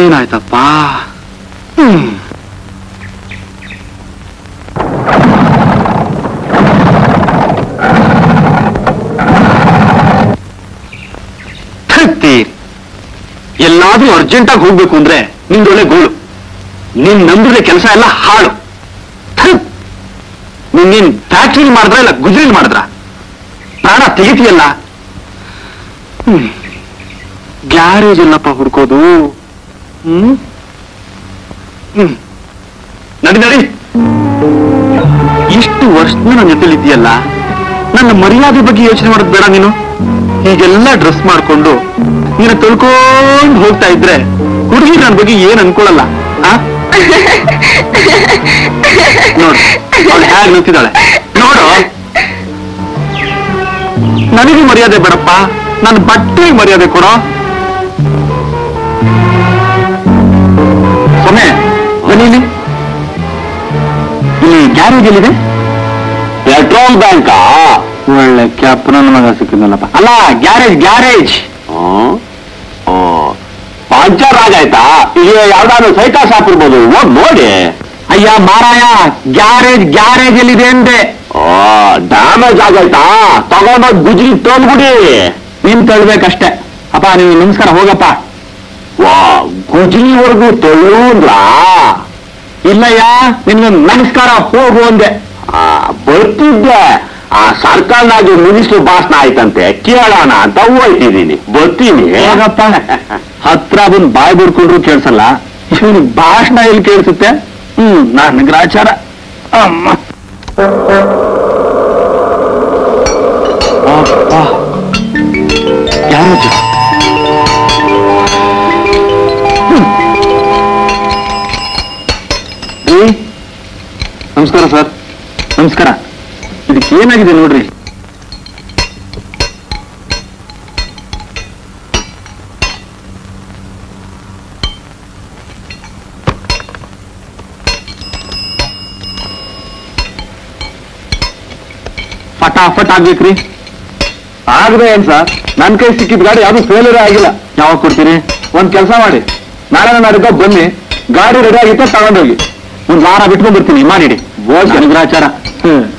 ಏನಾಯ್ತಪ್ಪ ಹ್ಮ್ ಥತ್ತಿ. ಎಲ್ಲಾದ್ರೂ ಅರ್ಜೆಂಟಾಗಿ ಹೋಗ್ಬೇಕು ಅಂದ್ರೆ ನಿಂದೊಳ್ಳೆ ಗೋಳು ನೀನ್ ನಂಬಿದ್ರೆ ಕೆಲಸ ಎಲ್ಲ ಹಾಳು ಥತ್. ನೀನ್ ನೀನ್ ಫ್ಯಾಕ್ಟ್ರಿ ಮಾಡಿದ್ರ ಇಲ್ಲ ಗುಜರಿಲ್ ಮಾಡಿದ್ರ ಪ್ರಾಣ ತೆಗಿತೀಯಲ್ಲ ಹ್ಮ್ ಗ್ಯಾರೇಜ್ ಎಲ್ಲಪ್ಪ ಹುಡ್ಕೋದು ಹ್ಮ್ ಹ್ಮ್ ನಡಿ ನಡಿ ಇಷ್ಟು ವರ್ಷದ ನನ್ನ ಜೊತೆಲಿದ್ದೀಯಲ್ಲ ನನ್ನ ಮರ್ಯಾದೆ ಬಗ್ಗೆ ಯೋಚನೆ ಮಾಡೋದು ಬೇಡ ನೀನು ಹೀಗೆಲ್ಲ ಡ್ರೆಸ್ ಮಾಡ್ಕೊಂಡು ನೀನು ತೊಳ್ಕೊಂಡು ಹೋಗ್ತಾ ಇದ್ರೆ ಹುಡುಗಿ ನನ್ನ ಬಗ್ಗೆ ಏನ್ ಅನ್ಕೊಳಲ್ಲ ಆ? ನೋಡು ಅವಳು ಹೇಗೆ ನಿಂತಿದ್ದಾಳೆ ನೋಡು ನನಗೂ ಮರ್ಯಾದೆ ಬೇಡಪ್ಪ ನನ್ನ ಬಟ್ಟೆಗೆ ಮರ್ಯಾದೆ ಕೊಡೋ ಸೊಮೆ ಬನ್ನಿ ಇಲ್ಲಿ ಇಲ್ಲಿ ಗ್ಯಾರೇಜ್ ಎಲ್ಲಿದೆ ಪೆಟ್ರೋಲ್ ಬ್ಯಾಂಕಾ ಒಳ್ಳೆ ಕ್ಯಾಪ್ ನನ್ನ ಮಗ ಸಿಕ್ಕಿದ್ನಲ್ಲಪ್ಪ ಅಲ್ಲ ಗ್ಯಾರೇಜ್ ಗ್ಯಾರೇಜ್ ಪಂಚರ್ ಆಗಾಯ್ತಾ ಈಗ ಯಾವ್ದಾದ್ರು ಸೈಕಲ್ ಶಾಪ್ ಇರ್ಬೋದು ಹೋಗ್ ನೋಡಿ ಅಯ್ಯ ಮಾರಾಯ ಗ್ಯಾರೇಜ್ ಗ್ಯಾರೇಜ್ ಎಲ್ಲಿದೆ ಅಂದೆ ಓ ಡ್ಯಾಮೇಜ್ ಆಗೈತಾ ತಗೊಂಡೋಗ್ ಗುಜ್ರಿ ತೊಳ್ಬಿಡಿ ನೀನ್ ತಳ್ಬೇಕಷ್ಟೇ ಅಪ್ಪ ನೀವು ನಮಸ್ಕಾರ ಹೋಗಪ್ಪ ವಾ ಗುಜ್ರಿವರೆಗೂ ತೊಳು ಅಂದ್ರಾ ಇಲ್ಲಯ್ಯ ನಿನ್ಗೆ ನಮಸ್ಕಾರ ಹೋಗು ಅಂದೆ ಆ, ಬರ್ತಿದ್ದೆ ಆ ಸರ್ಕಲ್ನಾಗಿ ಮಿನಿಸ್ಟರ್ ಭಾಷಣ ಆಯ್ತಂತೆ ಕೇಳೋಣ ಅಂತ ಹೋಯ್ತಿದ್ದೀನಿ ಬರ್ತೀನಿ ಹೋಗಪ್ಪ ಹತ್ರ ಬಂದು ಬಾಯ್ ಬಿಡ್ಕೊಂಡ್ರು ಕೇಳ್ಸಲ್ಲ ಇವನು ಭಾಷಣ ಎಲ್ಲಿ ಕೇಳಿಸುತ್ತೆ ಹ್ಮ್ ನನ್ನ ಗ್ರಾಚಾರ ಅಮ್ಮ ಅಪ್ಪ ಗ್ಯಾರೇಜ್ ರೀ ನಮಸ್ಕಾರ ಸರ್ ನಮಸ್ಕಾರ ಇದಕ್ಕೆ ಏನಾಗಿದೆ ನೋಡ್ರಿ ಫಟಾಫಟ್ ಆಗ್ಬೇಕ್ರಿ ಆಗದೆ ಏನ್ ಸರ್ ನನ್ ಕೈ ಸಿಕ್ಕಿದ ಗಾಡಿ ಯಾವ್ದು ಫೇಲ್ಯೂರ್ ಆಗಿಲ್ಲ ಯಾವಾಗ ಕೊಡ್ತೀರಿ ಒಂದ್ ಕೆಲಸ ಮಾಡಿ ನಾಳೆ ನಾಡಿದ್ದ ಬನ್ನಿ ಗಾಡಿ ರೆಡಿ ಆಗಿತ್ತು ತಗೊಂಡೋಗಿ ಒಂದ್ ವಾರ ಬಿಟ್ಕೊಂಡ್ ಬರ್ತೀನಿ ಮಾಡಿಡಿ ಬೋಸ್ ಗ್ರಾಚಾರ ಹ್ಮ್